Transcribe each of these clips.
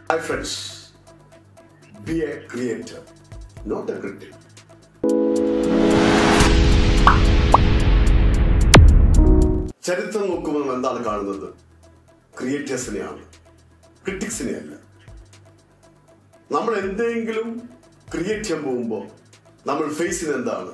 Hi friends, be a creator, not a critic. ചരിത്രം നോക്കുമ്പോൾ നമ്മൾ എന്താണ് കാണുന്നത് ക്രിയേറ്റേഴ്സിനെയാണ് ക്രിറ്റിക്സിനെ അല്ല നമ്മൾ എന്തെങ്കിലും ക്രിയേറ്റ് ചെയ്യാൻ പോകുമ്പോൾ നമ്മൾ ഫേസ് ചെയ്യുന്നത് എന്താണ്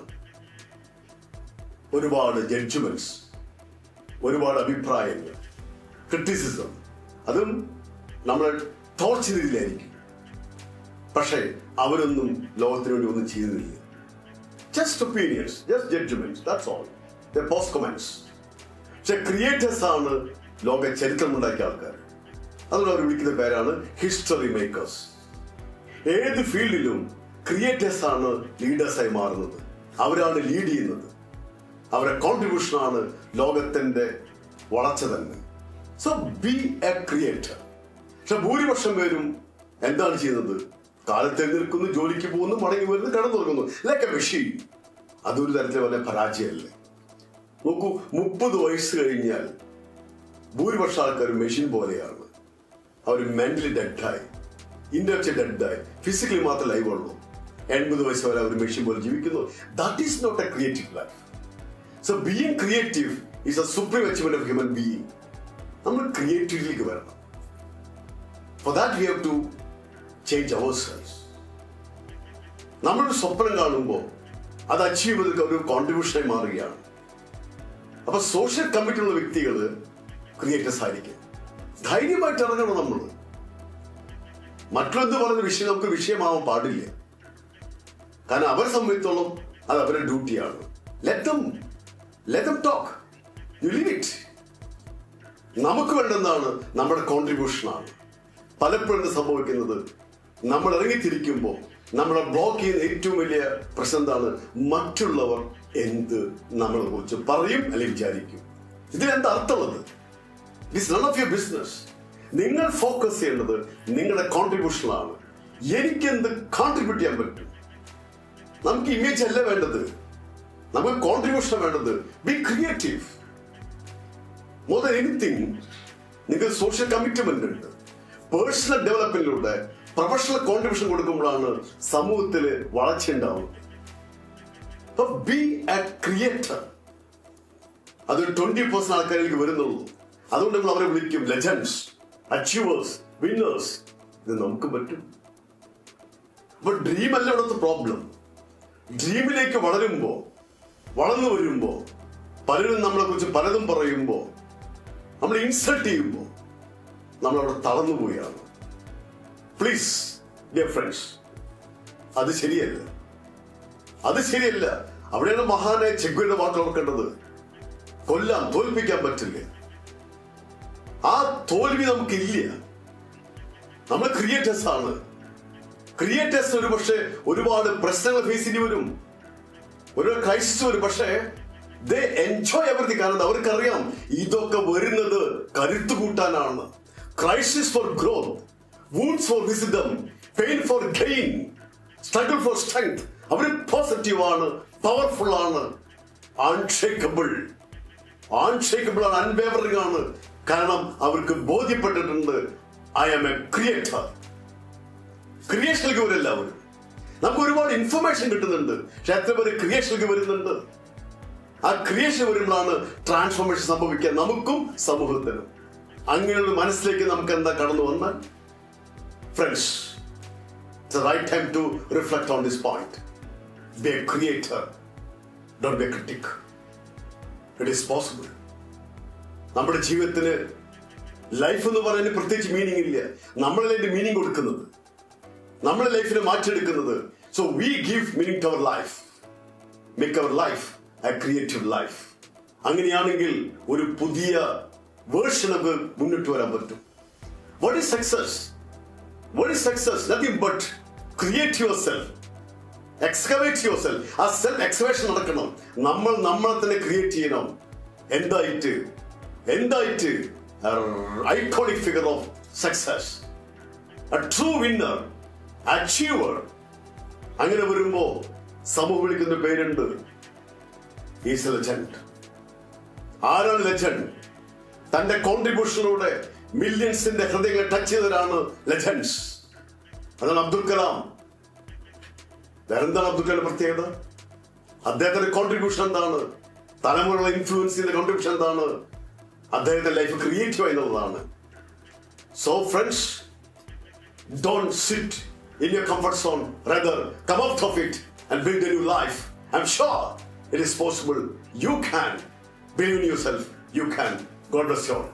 ഒരുപാട് ജഡ്ജ്മെന്റ്സ് ഒരുപാട് അഭിപ്രായങ്ങൾ ക്രിറ്റിസിസം അതും നമ്മൾ ടോർച്ച് രീതിയിലായിരിക്കും പക്ഷേ അവരൊന്നും ലോകത്തിന് വേണ്ടി ഒന്നും ചെയ്യുന്നില്ല just opinions just judgements that's all the post comments പക്ഷെ ക്രിയേറ്റേഴ്സ് ആണ് ലോക ചരിത്രമുണ്ടാക്കിയ ആൾക്കാർ അതുകൊണ്ട് അവർ വിളിക്കുന്ന പേരാണ് ഹിസ്റ്ററി മേക്കേഴ്സ് ഏത് ഫീൽഡിലും ക്രിയേറ്റേഴ്സ് ആണ് ലീഡേഴ്സായി മാറുന്നത് അവരാണ് ലീഡ് ചെയ്യുന്നത് അവരുടെ കോൺട്രിബ്യൂഷൻ ആണ് ലോകത്തിന്റെ വളർച്ച തന്നെ സോ ബി എ ക്രിയേറ്റർ പക്ഷെ ഭൂരിപക്ഷം പേരും എന്താണ് ചെയ്യുന്നത് കാലത്ത് നിൽക്കുന്നു ജോലിക്ക് പോകുന്നു മടങ്ങി വരുന്നു കടന്നുറങ്ങുന്നു ലൈക്ക് എ മെഷീൻ അതൊരു തരത്തിലെ വല്ല പരാജയമല്ലേ നോക്കൂ മുപ്പത് വയസ്സ് കഴിഞ്ഞാൽ ഭൂരിപക്ഷ ആൾക്കാർ മെഷീൻ പോലെയാണ് അവർ മെന്റലി ഡെഡായി ഇന്റലക്ച്വൽ ഡെഡായി ഫിസിക്കലി മാത്രം ലൈവ് ഉള്ളൂ എൺപത് വയസ്സ് വരെ അവർ മെഷീൻ പോലെ ജീവിക്കുന്നു that is not a creative life so being creative is a supreme achievement of human being നമ്മൾ ക്രിയേറ്റീവിലേക്ക് വരണം for that we have to change our cells നമ്മളൊരു സ്വപ്നം കാണുമ്പോൾ അത് അച്ചീവ് ചെയ്ത് ഒരു കോൺട്രിബ്യൂഷനായി മാറുകയാണ് അപ്പൊ സോഷ്യൽ കമ്മിറ്റി ഉള്ള വ്യക്തികൾ ക്രിയേറ്റേഴ്സ് ആയിരിക്കും ധൈര്യമായിട്ട് ഇറങ്ങണം നമ്മൾ മറ്റുള്ളെന്ത് പറയുന്ന വിഷയം നമുക്ക് വിഷയമാവാൻ പാടില്ല കാരണം അവരെ സംബന്ധിച്ചോളം അത് അവരുടെ ഡ്യൂട്ടിയാണ് let them let them talk you leave it നമുക്ക് വേണ്ടെന്താണ് നമ്മുടെ കോൺട്രിബ്യൂഷനാണ് പലപ്പോഴും ഇത് സംഭവിക്കുന്നത് നമ്മൾ ഇറങ്ങിത്തിരിക്കുമ്പോൾ നമ്മളെ ബ്ലോക്ക് ചെയ്യുന്ന ഏറ്റവും വലിയ പ്രശ്നം എന്താണ് മറ്റുള്ളവർ എന്ത് നമ്മളെ കുറിച്ച് പറയും അല്ലെങ്കിൽ വിചാരിക്കും ഇതിലെന്താ അർത്ഥമുള്ളത് it's none of your business നിങ്ങൾ ഫോക്കസ് ചെയ്യേണ്ടത് നിങ്ങളുടെ കോൺട്രിബ്യൂഷനാണ് എനിക്ക് എന്ത് കോൺട്രിബ്യൂട്ട് ചെയ്യാൻ പറ്റും നമുക്ക് ഇമേജ് അല്ല വേണ്ടത് നമുക്ക് കോൺട്രിബ്യൂഷൻ വേണ്ടത് be creative more than anything നിങ്ങൾ സോഷ്യൽ കമ്മിറ്റ്മെന്റ് ഉണ്ട് പേഴ്സണൽ ഡെവലപ്മെന്റിലൂടെ പ്രൊഫഷണൽ കോൺട്രിബ്യൂഷൻ കൊടുക്കുമ്പോഴാണ് സമൂഹത്തിൽ വളർച്ച ഉണ്ടാവുന്നത് ബി എ ക്രിയേറ്റർ അത് ട്വന്റി പെർസെന്റ് ആൾക്കാരിലേക്ക് വരുന്നുള്ളൂ അതുകൊണ്ട് നമ്മൾ അവരെ വിളിക്കും ലെജൻഡ്സ് അച്ചീവേഴ്സ് വിന്നേഴ്സ് ഇത് നമുക്ക് പറ്റും അപ്പൊ ഡ്രീം അല്ല ഇവിടുത്തെ പ്രോബ്ലം ഡ്രീമിലേക്ക് വളരുമ്പോ വളർന്നു വരുമ്പോ പലരും നമ്മളെ കുറിച്ച് പലതും പറയുമ്പോ നമ്മൾ ഇൻസൾട്ട് ചെയ്യുമ്പോ നമ്മൾ അവിടെ തളർന്നു പോവുകയാണ് പ്ലീസ് ഡിയർ ഫ്രണ്ട്സ് അത് ശരിയല്ല അത് ശരിയല്ല അവിടെയാണ് മഹാനായ ചെഗ്വയുടെ വാക്ക് ഓർക്കേണ്ടത് കൊല്ലാൻ തോൽപ്പിക്കാൻ പറ്റില്ല ആ തോൽവി നമുക്കില്ല നമ്മൾ ക്രിയേറ്റേഴ്സ് ആണ് ക്രിയേറ്റേഴ്സ് ഒരു പക്ഷേ ഒരുപാട് പ്രശ്നങ്ങൾ ഫേസ് ചെയ്യേണ്ടി വരും ഒരു ക്രൈസിസ് വരും പക്ഷേ ദേ എൻജോയ് എവറിഥിങ് കാരണം അവർക്കറിയാം ഇതൊക്കെ വരുന്നത് കരുത്തു കൂട്ടാനാണ് crisis for growth wounds for wisdom pain for gain struggle for strength അവർ പോസിറ്റീവ് ആണ് പവർഫുൾ ആണ് അൺഷേക്കബിൾ അൺഷേക്കബിൾ ആണ് അൺവേവറിംഗ് ആണ് കാരണം അവർക്ക് ബോധ്യപ്പെട്ടിട്ടുണ്ട് ഐ ആം എ ക്രിയേറ്റർ ക്രിയേഷനിലേക്ക് വരും എല്ലാവരും നമുക്ക് ഒരുപാട് ഇൻഫർമേഷൻ കിട്ടുന്നുണ്ട് പക്ഷെ എത്ര പേര് ക്രിയേഷനിലേക്ക് വരുന്നുണ്ട് ആ ക്രിയേഷൻ വരുമ്പോഴാണ് ട്രാൻസ്ഫോർമേഷൻ സംഭവിക്കുക നമുക്കും സമൂഹത്തിനും അങ്ങനെയുള്ള മനസ്സിലേക്ക് നമുക്ക് എന്താ കടന്നു വന്നാൽ friends it's right time to reflect on this point be a creator don't be a critic it is possible നമ്മുടെ ജീവിതത്തിന് ലൈഫ് എന്ന് പറയുന്നത് പ്രത്യേകിച്ച് മീനിങ് ഇല്ല നമ്മളതിന്റെ മീനിങ് കൊടുക്കുന്നത് നമ്മുടെ ലൈഫിനെ മാറ്റിയെടുക്കുന്നത് so we give meaning to our life make our life a creative life അങ്ങനെയാണെങ്കിൽ ഒരു പുതിയ വേർഷൻ നമുക്ക് മുന്നോട്ട് വരാൻ പറ്റും what is success what is success nothing but create your self excavate your self ആ സെൽഫ് എക്സ്കവേഷൻ നടക്കണം നമ്മൾ നമ്മളെ തന്നെ ക്രിയേറ്റ് ചെയ്യണം എന്തായിട്ട് എന്തായിട്ട് iconic figure of success a true winner achiever അങ്ങനെ വരുമ്പോ സമൂഹം വിളിക്കുന്ന പേരുണ്ട് ഈസ് ലെജൻഡ് ആരാണ് ലെജൻഡ് തന്റെ കോൺട്രിബ്യൂഷനിലൂടെ മില്യൺസിന്റെ ഹൃദയങ്ങളെ ടച്ച് ചെയ്തവരാണ് ലെജൻഡ്സ് അതാണ് അബ്ദുൽ കലാം വേറെന്താണ് അബ്ദുൽ കലാം പ്രത്യേകത അദ്ദേഹത്തിന്റെ കോൺട്രിബ്യൂഷൻ എന്താണ് തലമുറകളെ ഇൻഫ്ലുവൻസ് ചെയ്ത കോൺട്രിബ്യൂഷൻ എന്താണ് അദ്ദേഹത്തിന്റെ ലൈഫ് ക്രിയേറ്റീവ് എന്നുള്ളതാണ് so friends Don't sit in your comfort zone. Rather, come out of it and build a new life. I'm sure it is possible. You can. Believe in yourself. You can. God bless you all.